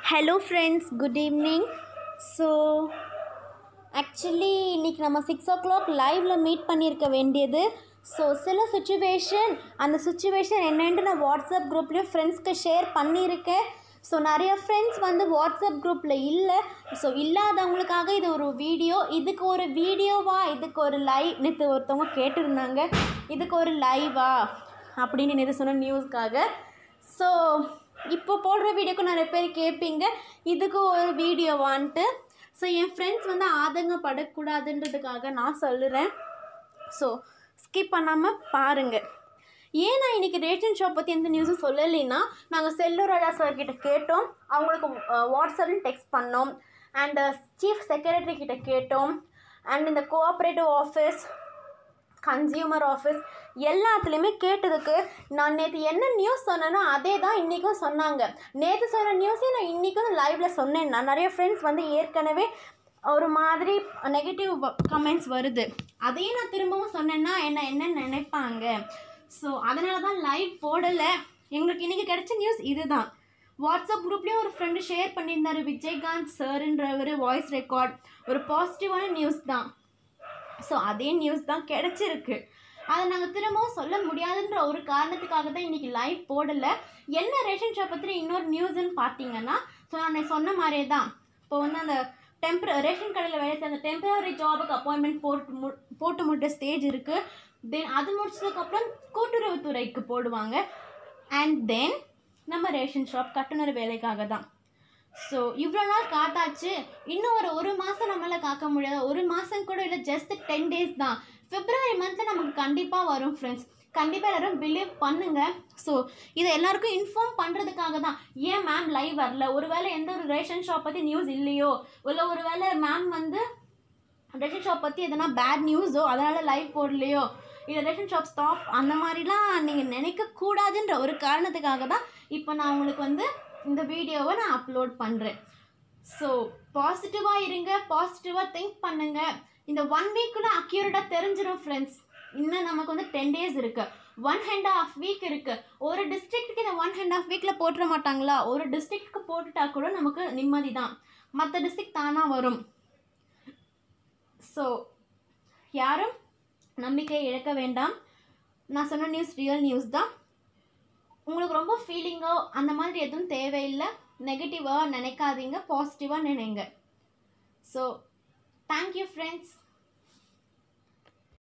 hello friends good evening so actually இன்றைக்கி நம்ம six o'clock லைவில் மீட் பண்ணியிருக்க வேண்டியது ஸோ சில சுச்சுவேஷன் அந்த சுச்சுவேஷன் என்னன்ட்டு நான் வாட்ஸ்அப் குரூப்லேயும் ஃப்ரெண்ட்ஸ்க்கு ஷேர் பண்ணியிருக்கேன் ஸோ நிறைய ஃப்ரெண்ட்ஸ் வந்து வாட்ஸ்அப் குரூப்பில் இல்லை ஸோ இல்லாதவங்களுக்காக இது ஒரு வீடியோ இதுக்கு ஒரு வீடியோவா இதுக்கு ஒரு லைவ் நேற்று ஒருத்தவங்க கேட்டிருந்தாங்க இதுக்கு ஒரு லைவா அப்படின்னு நேற்று சொன்ன நியூஸ்க்காக ஸோ இப்போ போடுற வீடியோக்கு நிறைய பேர் கேட்பீங்க இதுக்கு ஒரு வீடியோவான்ட்டு ஸோ என் ஃப்ரெண்ட்ஸ் வந்து ஆதங்கப்படக்கூடாதுன்றதுக்காக நான் சொல்லுறேன் ஸோ ஸ்கிப் பண்ணாமல் பாருங்கள் ஏன் நான் இன்றைக்கி ரேஷன் ஷாப் பற்றி எந்த நியூஸும் சொல்லலைன்னா நாங்கள் செல்லூர் ராஜா சார் கிட்ட கேட்டோம் அவங்களுக்கு வாட்ஸ்அப்ல டெக்ஸ்ட் பண்ணோம் அண்ட் சீஃப் செக்ரட்டரி கிட்ட கேட்டோம் அண்ட் இந்த கோஆப்ரேட்டிவ் ஆஃபீஸ் கன்சியூமர் ஆஃபீஸ் எல்லாத்துலேயுமே கேட்டதுக்கு நான் நேற்று என்ன நியூஸ் சொன்னேனோ அதே தான் இன்றைக்கும் சொன்னாங்க நேற்று சொன்ன நியூஸே நான் இன்றைக்கும் லைவில் சொன்னேன் நான் நிறைய ஃப்ரெண்ட்ஸ் வந்து ஏற்கனவே ஒரு மாதிரி நெகட்டிவ் கமெண்ட்ஸ் வருது அதையும் நான் திரும்பவும் சொன்னேன்னா என்ன என்ன நினைப்பாங்க ஸோ அதனால தான் லைவ் போடலை எங்களுக்கு இன்றைக்கி கிடைச்ச நியூஸ் இதுதான் வாட்ஸ்அப் குரூப்லேயும் ஒரு ஃப்ரெண்டு ஷேர் பண்ணியிருந்தாரு விஜயகாந்த் சார்ன்றவர் வாய்ஸ் ரெக்கார்ட் ஒரு பாசிட்டிவான நியூஸ் தான் ஸோ அதே நியூஸ் தான் கிடச்சிருக்கு அதை நாங்கள் திரும்பவும் சொல்ல முடியாதுன்ற ஒரு காரணத்துக்காக தான் இன்றைக்கி லைவ் போடலை என்ன ரேஷன் ஷாப் பற்றி இன்னொரு நியூஸ்ன்னு பார்த்தீங்கன்னா ஸோ நான் சொன்ன மாதிரியே தான் இப்போ வந்து அந்த டெம்பர ரேஷன் கடையில் வேலை செய்ய அந்த டெம்பரரி ஜாபுக்கு அப்பாயின்மெண்ட் போட்டு மு போட்டு முட்ட ஸ்டேஜ் இருக்குது தென் அது முடிச்சதுக்கப்புறம் கூட்டுறவுத்துறைக்கு போடுவாங்க அண்ட் தென் நம்ம ரேஷன் ஷாப் கட்டுனர் வேலைக்காக தான் ஸோ இவ்வளோ நாள் காத்தாச்சு இன்னும் ஒரு ஒரு மாதம் நம்மளால் காக்க முடியாது ஒரு மாதம் கூட இல்லை ஜஸ்ட் டென் டேஸ் தான் பிப்ரவரி மந்த்தில் நமக்கு கண்டிப்பாக வரும் ஃப்ரெண்ட்ஸ் கண்டிப்பாக எல்லாரும் பிலீவ் பண்ணுங்க ஸோ இதை எல்லாருக்கும் இன்ஃபார்ம் பண்ணுறதுக்காக தான் ஏன் மேம் லைவ் வரல ஒருவேளை எந்த ஒரு ரேஷன் ஷாப் பற்றி நியூஸ் இல்லையோ இல்லை ஒருவேளை மேம் வந்து ரேஷன் ஷாப் பற்றி எதனா பேட் நியூஸோ அதனால் லைவ் போடலையோ இல்லை ரேஷன் ஷாப் ஸ்டாப் அந்த மாதிரிலாம் நீங்கள் நினைக்கக்கூடாதுன்ற ஒரு காரணத்துக்காக தான் இப்போ நான் உங்களுக்கு வந்து இந்த வீடியோவை நான் அப்லோட் பண்ணுறேன் ஸோ பாசிட்டிவாக இருங்க பாசிட்டிவாக திங்க் பண்ணுங்கள் இந்த ஒன் வீக்குள்ளே அக்யூரேட்டாக தெரிஞ்சிடும் ஃப்ரெண்ட்ஸ் இன்னும் நமக்கு வந்து டென் டேஸ் இருக்குது ஒன் அண்ட் ஆஃப் வீக் இருக்குது ஒரு டிஸ்ட்ரிக்ட்டுக்கு இந்த ஒன் அண்ட் ஆஃப் வீக்கில் போட்டுற மாட்டாங்களா ஒரு டிஸ்ட்ரிக்ட்க்கு போட்டுட்டா கூட நமக்கு நிம்மதி தான் மற்ற டிஸ்ட்ரிக்ட் தானாக வரும் ஸோ யாரும் நம்பிக்கை இழக்க வேண்டாம் நான் சொன்ன நியூஸ் ரியல் நியூஸ் தான் உங்களுக்கு ரொம்ப ஃபீலிங்கோ அந்த மாதிரி எதுவும் தேவையில்லை நெகட்டிவாக நினைக்காதீங்க பாசிட்டிவாக நினைங்க ஸோ தேங்க்யூ ஃப்ரெண்ட்ஸ்